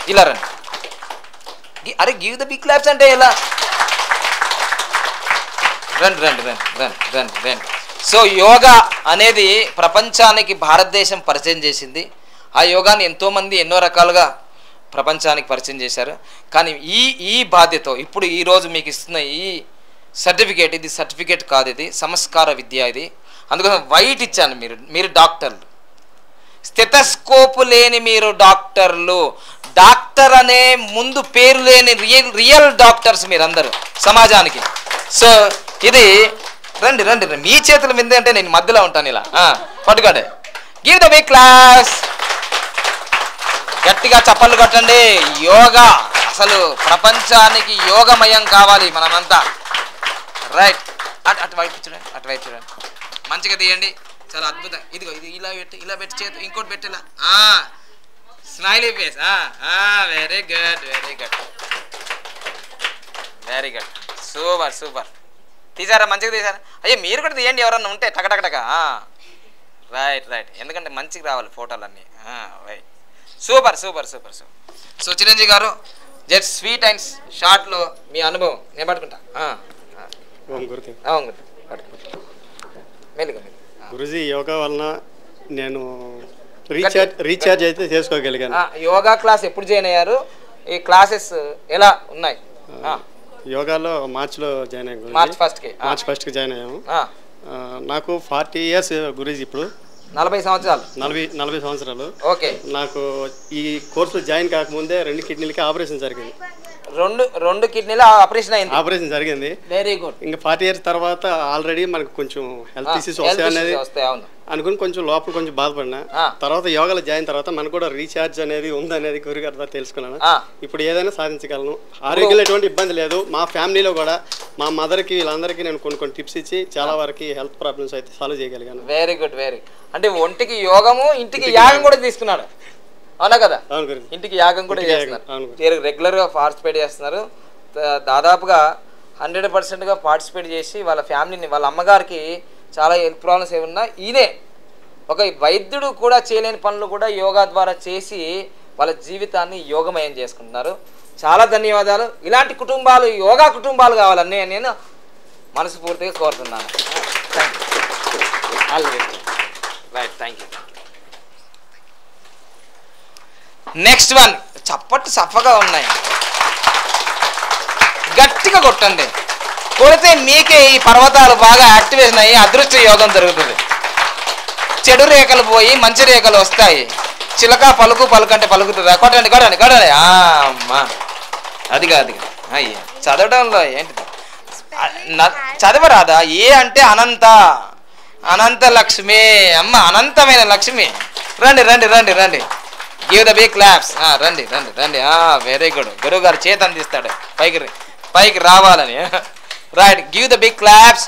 ఇలా రండి గి- అరే గివ్ ద బిగ్ క్లాప్స్ అంటే ఎలా రండి రండి రండి రండి రండి రండి సో యోగా అనేది ప్రపంచానికి భారతదేశం పరిచయం చేసింది ఆ యోగాని ఎంతోమంది ఎన్నో రకాలుగా ప్రపంచానికి పరిచయం చేశారు కానీ ఈ ఈ బాధ్యత ఇప్పుడు ఈరోజు మీకు ఇస్తున్న ఈ సర్టిఫికేట్ ఇది సర్టిఫికేట్ కాదు ఇది సంస్కార విద్య ఇది అందుకోసం వైట్ ఇచ్చాను మీరు మీరు డాక్టర్లు స్టెటస్కోప్ లేని మీరు డాక్టర్లు డాక్టర్ అనే ముందు పేరు లేని రియల్ రియల్ డాక్టర్స్ మీరందరూ సమాజానికి సో ఇది రండి రండి రండి. మీ చేతుల మీద అంటే నేను మధ్యలో ఉంటాను ఇలా ఆ, పట్టుకోండి గివ్ ద బిగ్ క్లాస్ గట్టిగా చప్పట్లు కొట్టండి యోగా అసలు ప్రపంచానికి యోగమయం కావాలి మనమంతా రైట్ అటు అటువైపు చూడండి అటువైపు చూడండి మంచిగా తీయండి చాలా అద్భుతం ఇదిగో ఇది ఇలా పెట్టి ఇలా పెట్టి చేతి ఇంకోటి పెట్టి ఇలా smiley face very good very good very good super super తీసారా మంచిగా తీసారా అయ్యో మీరు కూడా తీయండి ఎవరన్నా ఉంటే టకటకటక రైట్ రైట్ ఎందుకంటే మంచిగా రావాలి ఫోటోలు అన్నీ right super super super super so Chiranjeevi గారు జస్ట్ స్వీట్ అండ్ షార్ట్లో మీ అనుభవం నేను పట్టుకుంటా ఆ, ఆ. ఓం గురుదేవ్ అవును గురు. పట్టుకో మెల్లిగా మెల్లిగా. ఆ. గురుజీ యోగా వలన నేను రీఛార్జ్ రీఛార్జ్ అయితే చేసుకోగలిగాను ఆ, యోగా క్లాస్ ఎప్పుడు జాయిన్ అయ్యారు ఈ క్లాసెస్ ఎలా ఉన్నాయి ఆ, యోగాలో మార్చిలో జాయిన్ అయ్యాను గురూజీ. మార్చ్ ఫస్ట్కి ఆ, మార్చ్ ఫస్ట్కి జాయిన్ అయ్యాము ఆ, ఆ, నాకు ఫార్టీ ఇయర్స్ గురూజీ ఇప్పుడు నలభై సంవత్సరాలు నలభై నలభై సంవత్సరాలు ఓకే నాకు ఈ కోర్సులో జాయిన్ కాకముందే రెండు కిడ్నీలకి ఆపరేషన్ జరిగింది రెండు రెండు కిడ్నీలు ఆపరేషన్ అయింది ఆపరేషన్ జరిగింది వెరీ గుడ్ ఇంకా ఫార్టీ ఇయర్స్ తర్వాత ఆల్రెడీ మనకు కొంచెం హెల్త్ ఇష్యూస్ వస్తాయి అనేది వస్తాయి అవును అనుకుని కొంచెం లోపల కొంచెం బాధపడినా ఆ. తర్వాత యోగాలో జాయిన్ తర్వాత మనకు కూడా రీఛార్జ్ అనేది ఉందనేది గురుగారి ద్వారా తెలుసుకున్నాను ఆ. ఇప్పుడు ఏదైనా సాధించగలను ఆరోగ్యంలో ఎటువంటి ఇబ్బంది లేదు మా ఫ్యామిలీలో కూడా మా మదర్కి వీళ్ళందరికీ నేను కొన్ని కొన్ని టిప్స్ ఇచ్చి చాలా వరకు హెల్త్ ప్రాబ్లమ్స్ అయితే సాల్వ్ చేయగలిగాను వెరీ గుడ్ వెరీ అంటే ఒంటికి యోగము ఇంటికి యాగం కూడా తీసుకున్నాడు అవునా కదా అవును గురు ఇంటికి యాగం కూడా ఇంటికి చేస్తున్నారు యాగం, అవును. మీరు రెగ్యులర్గా పార్టిసిపేట్ చేస్తున్నారు దా- దాదాపుగా హండ్రెడ్ పర్సెంట్గా పార్టిసిపేట్ చేసి వాళ్ళ ఫ్యామిలీని వాళ్ళ అమ్మగారికి చాలా హెల్త్ ప్రాబ్లమ్స్ ఏమన్నా ఈయనే ఒక వైద్యుడు కూడా చేయలేని పనులు కూడా యోగా ద్వారా చేసి వాళ్ళ జీవితాన్ని యోగమయం చేసుకుంటున్నారు చాలా ధన్యవాదాలు ఇలాంటి కుటుంబాలు యోగా కుటుంబాలు కావాలని నేను మనస్ఫూర్తిగా కోరుతున్నాను right thank you next one చప్పట్లు సఫగా ఉన్నాయి గట్టిగా కొట్టండి కొడితే మీకే ఈ పర్వతాలు బాగా యాక్టివేషన్ అయ్యి అదృష్ట యోగం జరుగుతుంది చెడు రేఖలు పోయి మంచి రేఖలు వస్తాయి చిలక పలుకు పలుకు అంటే పలుకుతుందా కొట్టండి కొట్టండి కొట్టండి ఆ, అమ్మా అదిగా అదిగా అయ్యే చదవడంలో ఏంటి ఆ, న- చదవరాదా ఏ అంటే అనంత అనంత లక్ష్మి అమ్మ అనంతమైన లక్ష్మి రండి రండి రండి రండి గివ్ ద బిగ్ క్లాప్స్ రండి రండి రండి వెరీ గుడ్ గురువు గారు చేతి అందిస్తాడు పైకి ర- పైకి రావాలని right give the big claps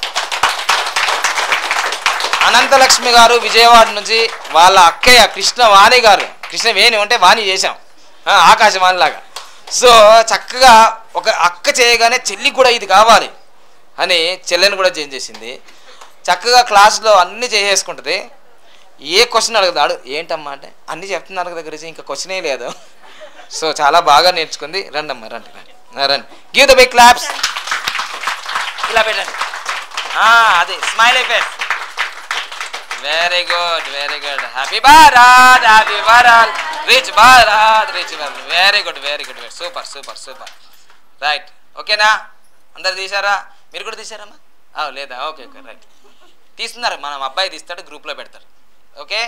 Anantalakshmi గారు విజయవాడ నుంచి వాళ్ళ అక్కయ్య కృష్ణవాణి గారు కృష్ణవేణి అంటే వాణి చేశాం ఆ, ఆకాశవాణి లాగా సో చక్కగా ఒక అక్క చేయగానే చెల్లి కూడా ఇది కావాలి అని చెల్లెని కూడా చేంజ్ చేసింది చక్కగా క్లాస్లో అన్నీ చేసేసుకుంటుంది ఏ క్వశ్చన్ అడుగుతాడు ఏంటమ్మా అంటే అన్నీ చెప్తున్నారు కదా గురించి ఇంకా క్వశ్చనే లేదు సో చాలా బాగా నేర్చుకుంది రండి అమ్మా రండి రండి ఆ, రండి గివ్ ద బిగ్ క్లాప్స్ ఇలా పెట్టండి ఆ, అది smile face very good very good happy Bharat happy Bharat rich Bharat rich Bharat very good very good super super super right ఓకేనా అందరు తీసారా మీరు కూడా తీసారమ్మా ఆ, లేదా ఓకే ఓకే రైట్ తీస్తున్నారు మనం అబ్బాయి తీస్తాడు గ్రూప్లో పెడతారు ఓకే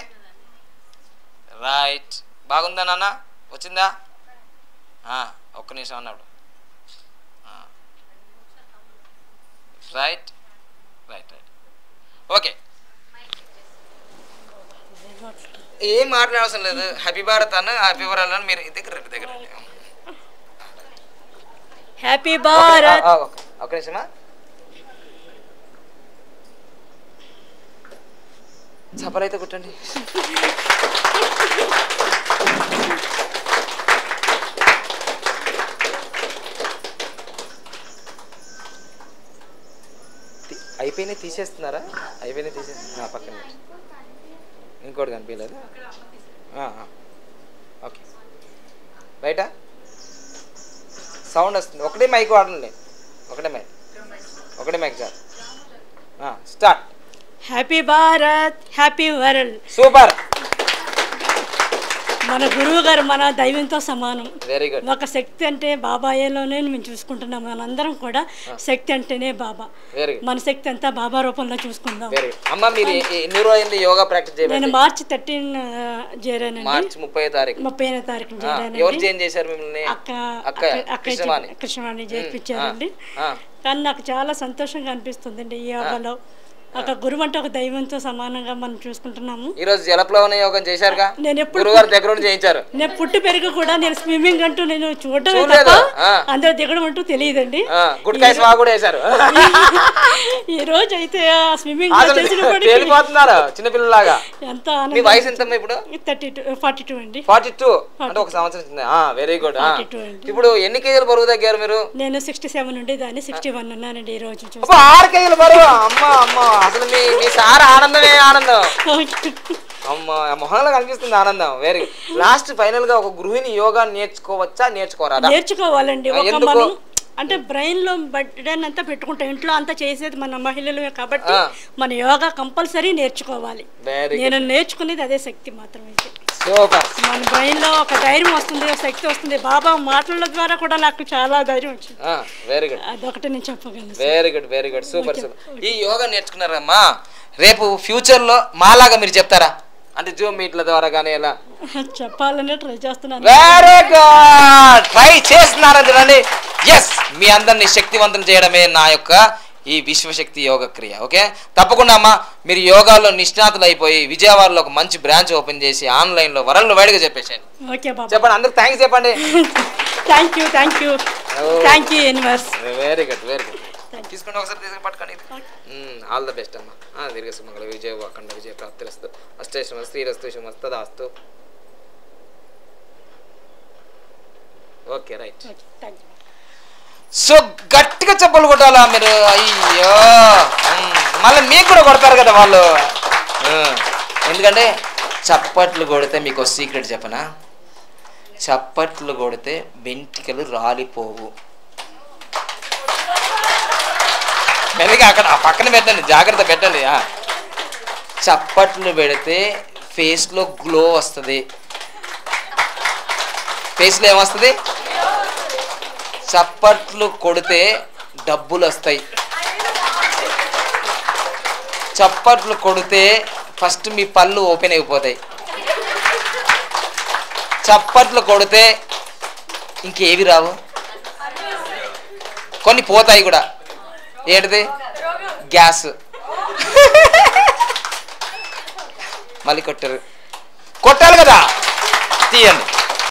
రైట్ బాగుందా నాన్న వచ్చిందా ఆ, ఒక్క నిమిషం అన్నాడు రైట్ రైట్ రైట్ ఓకే ఏం మాట్లాడవసరం లేదు హ్యాపీ భారత్ అన్న హ్యాపీ భారత్ అని మీరు దగ్గర రండి, దగ్గర రండి. హ్యాపీ భారత్ ఆ, ఆ, ఒక్క- ఒక్క నిమిషమా చపరైతే కుట్టండి తి- అయిపోయినాయి తీసేస్తున్నారా అయిపోయినాయి తీసేస్తున్నా పక్కన పెట్టు. ఇంకోటి కనిపించలేదు ఆ, ఆ. ఓకే బయట సౌండ్ వస్తుంది ఒకటే మైక్ వాడండి ఒకటే మైక్ ఒకటే మైక్ చాలు start happy Bharat happy world super మన గురువు గారు మన దైవంతో సమానం వెరీ గుడ్ ఒక శక్తి అంటే బాబాయేలోనే మేము చూసుకుంటున్నాం మనందరం కూడా శక్తి అంటేనే బాబా వెరీ గుడ్ మన శక్తి అంతా బాబా రూపంలో చూసుకుందాం వెరీ గుడ్ అమ్మ మీరు ఎ- ఎ- ఎన్ని రోజులైంది యోగా ప్రాక్టీస్ నేను చేయబట్టి మార్చి థర్టీన్ చేరానండి మార్చి ముప్పై తారీఖు ముప్పై తారీఖున ఆ, ఎవరు చేరానండి చేంజ్ చేశారు మిమ్మల్ని అక్క అక్క అక్క- అక్క కృష్ణవాణి కృష్ణవాణి చేర్పించారండి ఆ, కానీ నాకు చాలా సంతోషంగా అనిపిస్తుందండి ఈ యోగాలో ఒక గురువు అంటే ఒక దైవంతో సమానంగా మనం చూసుకుంటున్నాము ఈ రోజు జలప్లవన యోగం చేశారుగా నేను ఎప్పుడు గురుగారు దగ్గర నుండి చేయించారు నేను పుట్టి పెరిగి కూడా నేను స్విమ్మింగ్ అంటూ నేను చూడటమే చూడలేదు. తప్ప ఆ. అందులో దిగడం అంటూ తెలియదండి ఆ, గుట్కాయ స్వా కూడా వేశారు ఈ రోజు అయితే ఆ స్విమ్మింగ్ అసలు చేసినప్పటికీ తేలిపోతున్నారు చిన్నపిల్లలాగా ఎంత మీ ఆనందం వయసు ఎంత ఇప్పుడు థర్టీ టూ ఫార్టీ టూ అండి ఫార్టీ టూ అంటే ఒక సంవత్సరం చిన్న వెరీ గుడ్ 42 అండి. ఇప్పుడు ఎన్ని కేజీలు బరువు తగ్గారు మీరు నేను సిక్స్టీ సెవెన్ ఉండే దాన్ని సిక్స్టీ వన్ ఉన్నానండి ఈ రోజు చూసి అబ్బా, ఆరు కేజీలు బరువు అమ్మ అమ్మ అసలు మీ మీ సార్ ఆనందమే ఆనందం అమ్మ ఆ మొహంలో కనిపిస్తుంది ఆనందం వెరీ లాస్ట్ ఫైనల్ గా ఒక గృహిణి యోగా నేర్చుకోవచ్చా నేర్చుకోరాదా నేర్చుకోవాలండి ఒక ఎందుకు? మనం అంటే బ్రెయిన్ లో బర్డెన్ అంతా పెట్టుకుంటాం ఇంట్లో అంతా చేసేది మన మహిళలమే కాబట్టి ఆ. మన యోగా కంపల్సరీ నేర్చుకోవాలి వెరీ నేను నేర్చుకునేది అదే శక్తి మాత్రమే సూపర్ మన బ్రెయిన్ లో ఒక ధైర్యం వస్తుంది ఒక శక్తి వస్తుంది బాబా మాటల ద్వారా కూడా నాకు చాలా ధైర్యం వచ్చింది వెరీ గుడ్ అదొకటి నేను చెప్పగలను very good very good super super ఈ యోగా నేర్చుకున్నారమ్మా రేపు ఫ్యూచర్ లో మాలాగా మీరు చెప్తారా అంటే జూమ్ మీట్ల ద్వారా కానీ ఎలా చెప్పాలనే ట్రై చేస్తున్నాను వెరీ గుడ్ ట్రై చేస్తున్నారా చూడండి ఎస్ మీ అందరిని శక్తివంతం చేయడమే నా యొక్క ఈ విశ్వశక్తి యోగ క్రియ ఓకే తప్పకుండా అమ్మా మీరు యోగాలో నిష్ణాతులు అయిపోయి విజయవాడలో ఒక మంచి బ్రాంచ్ ఓపెన్ చేసి ఆన్లైన్లో వరల్డ్ వైడ్గా చెప్పేసాను ఓకే బాబా చెప్పండి అందరికి థ్యాంక్స్ చెప్పండి thank you thank you thank you universe very good very good తీసుకోండి ఒకసారి తీసుకుని పట్టుకోండి ఆల్ ద బెస్ట్ అమ్మా ఆ, దీర్ఘ సుమంగళ విజయ అఖండ విజయ ప్రాప్తిరస్తు అష్టేశ్వర శ్రీరస్తు శుమస్తదాస్తు okay right thank you so గట్టిగా చెప్పులు కొట్టాలా మీరు అయ్యో ఉమ్, మళ్ళీ మీకు కూడా కొడతారు కదా వాళ్ళు ఉమ్, ఎందుకంటే చప్పట్లు కొడితే మీకు ఒక సీక్రెట్ చెప్పనా చప్పట్లు కొడితే వెంట్రుకలు రాలిపోవు మెల్లిగా అక్కడ ఆ పక్కన పెట్టండి జాగ్రత్త పెట్టండి ఆ. చప్పట్లు పెడితే ఫేస్లో గ్లో వస్తుంది ఫేస్లో ఏమొస్తుంది చప్పట్లు కొడితే డబ్బులు వస్తాయి చప్పట్లు కొడితే ఫస్ట్ మీ పళ్ళు ఓపెన్ అయిపోతాయి చప్పట్లు కొడితే ఇంకేవి రావు కొన్ని పోతాయి కూడా ఏంటిది గ్యాస్ మళ్ళీ కొట్టారు కొట్టాలి కదా తీయండి